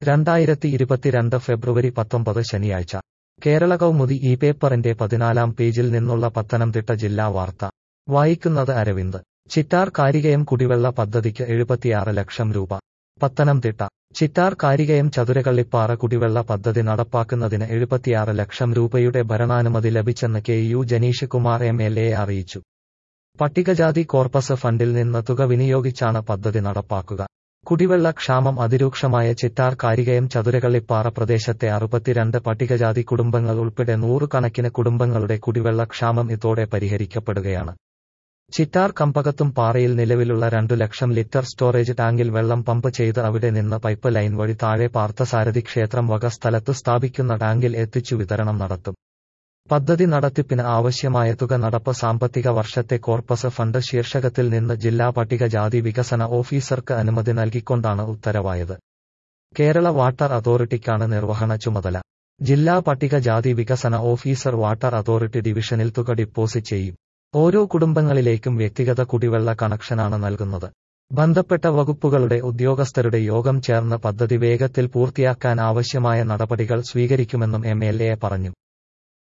രണ്ടായിരത്തി ഇരുപത്തിരണ്ട് ഫെബ്രുവരി പത്തൊമ്പത് ശനിയാഴ്ച കേരള കൗമുദി ഈ പേപ്പറിന്റെ പതിനാലാം പേജിൽ നിന്നുള്ള പത്തനംതിട്ട ജില്ലാ വാർത്ത വായിക്കുന്നത് അരവിന്ദ് ചിറ്റാർ കാരികയം കുടിവെള്ള പദ്ധതിക്ക് എഴുപത്തിയാറ് ലക്ഷം രൂപ പത്തനംതിട്ട ചിറ്റാർ കാരികയം ചതുരകള്ളിപ്പാറ കുടിവെള്ള പദ്ധതി നടപ്പാക്കുന്നതിന് എഴുപത്തിയാറ് ലക്ഷം രൂപയുടെ ഭരണാനുമതി ലഭിച്ചെന്ന് K U Janeesh Kumar M L A അറിയിച്ചു പട്ടികജാതി കോർപ്പസ് ഫണ്ടിൽ നിന്ന് തുക വിനിയോഗിച്ചാണ് പദ്ധതി നടപ്പാക്കുക കുടിവെള്ള ക്ഷാമം അതിരൂക്ഷമായ ചിറ്റാർ കാരികയം ചതുരകള്ളിപ്പാറ പ്രദേശത്തെ അറുപത്തിരണ്ട് പട്ടികജാതി കുടുംബങ്ങൾ ഉൾപ്പെടെ നൂറുകണക്കിന് കുടുംബങ്ങളുടെ കുടിവെള്ള ക്ഷാമം ഇതോടെ പരിഹരിക്കപ്പെടുകയാണ് ചിറ്റാർ കമ്പകത്തും പാറയിൽ നിലവിലുള്ള രണ്ടു ലക്ഷം ലിറ്റർ സ്റ്റോറേജ് ടാങ്കിൽ വെള്ളം പമ്പ് ചെയ്ത് അവിടെ നിന്ന് പൈപ്പ് ലൈൻ വഴി താഴെ പാർത്ഥസാരഥി ക്ഷേത്രം വക സ്ഥലത്ത് സ്ഥാപിക്കുന്ന ടാങ്കിൽ എത്തിച്ചു വിതരണം നടത്തും പദ്ധതി നടത്തിപ്പിന് ആവശ്യമായ തുക നടപ്പ് സാമ്പത്തിക വർഷത്തെ കോർപ്പസ് ഫണ്ട് ശീർഷകത്തിൽ നിന്ന് ജില്ലാ പട്ടികജാതി വികസന ഓഫീസർക്ക് അനുമതി നൽകിക്കൊണ്ടാണ് ഉത്തരവായത് കേരള വാട്ടർ അതോറിറ്റിക്കാണ് നിർവഹണ ചുമതല ജില്ലാ പട്ടികജാതി വികസന ഓഫീസർ വാട്ടർ അതോറിറ്റി ഡിവിഷനിൽ തുക ഡിപ്പോസിറ്റ് ചെയ്യും ഓരോ കുടുംബങ്ങളിലേക്കും വ്യക്തിഗത കുടിവെള്ള കണക്ഷനാണ് നൽകുന്നത് ബന്ധപ്പെട്ട വകുപ്പുകളുടെ ഉദ്യോഗസ്ഥരുടെ യോഗം ചേർന്ന് പദ്ധതി വേഗത്തിൽ പൂർത്തിയാക്കാൻ ആവശ്യമായ നടപടികൾ സ്വീകരിക്കുമെന്നും എം പറഞ്ഞു